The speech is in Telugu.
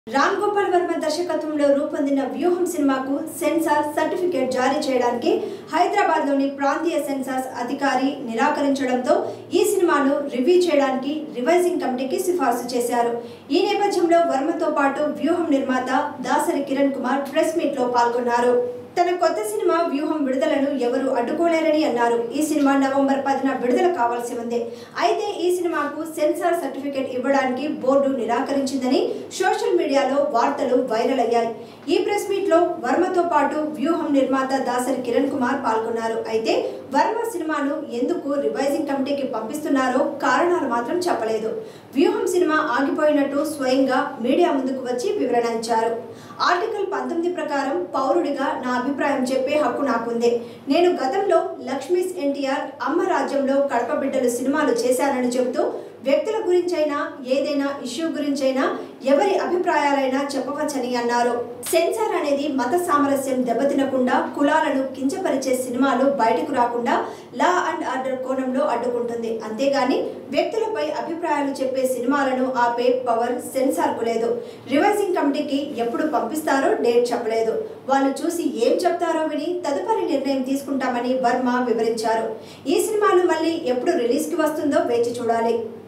రామ్ గోపాల్ వర్మ దర్శకత్వంలో రూపొందిన వ్యూహం సినిమాకు సెన్సార్ సర్టిఫికేట్ జారీ చేయడానికి హైదరాబాద్లోని ప్రాంతీయ సెన్సార్ అధికారి నిరాకరించడంతో ఈ సినిమాను రివ్యూ చేయడానికి రివైజింగ్ కమిటీకి సిఫార్సు చేశారు ఈ నేపథ్యంలో వర్మతో పాటు వ్యూహం నిర్మాత దాసరి కిరణ్ కుమార్ ప్రెస్ మీట్లో పాల్గొన్నారు తన కొత్త సినిమా వ్యూహం విడుదలను ఎవరు అడ్డుకోలేరని అన్నారు ఈ సినిమా నవంబర్ పదిన విడుదల కావాల్సి ఉంది అయితే ఈ సినిమాకు సెన్సార్ సర్టిఫికేట్ ఇవ్వడానికి బోర్డు నిరాకరించిందని సోషల్ మీడియాలో వార్తలు వైరల్ అయ్యాయి ఈ ప్రెస్ మీట్ లో వర్మతో పాటు వ్యూహం నిర్మాత దాసరి కిరణ్ కుమార్ పాల్గొన్నారు అయితే వర్మ సినిమాను ఎందుకు రివైజింగ్ కమిటీకి పంపిస్తున్నారో కారణాలు మాత్రం చెప్పలేదు వ్యూహం సినిమా ఆగిపోయినట్టు స్వయంగా మీడియా ముందుకు వచ్చి వివరణ ఇచ్చారు ఆర్టికల్ పంతొమ్మిది ప్రకారం పౌరుడిగా నా అభిప్రాయం చెప్పే హక్కు నాకుంది నేను గతంలో లక్ష్మీస్ ఎన్టీఆర్ అమ్మ రాజ్యంలో కడప బిడ్డలు సినిమాలు చేశానని చెబుతూ వ్యక్తుల గురించైనా ఏదైనా ఇష్యూ గురించైనా ఎవరి అభిప్రాయాలైనా చెప్పవచ్చని అన్నారు సెన్సార్ అనేది మత సామరస్యం దెబ్బతినకుండా కులాలను కించపరిచే సినిమాలు బయటకు రాకుండా లా అండ్ ఆర్డర్ కోణంలో అడ్డుకుంటుంది అంతేగాని వ్యక్తులపై అభిప్రాయాలు చెప్పే సినిమాలను ఆపే పవర్ సెన్సార్కు లేదు రివైజింగ్ కమిటీకి ఎప్పుడు పంపిస్తారో డేట్ చెప్పలేదు వాళ్ళు చూసి ఏం చెప్తారో విని తదుపరి నిర్ణయం తీసుకుంటామని వర్మ వివరించారు ఈ సినిమాను మళ్ళీ ఎప్పుడు రిలీజ్కి వస్తుందో వేచి చూడాలి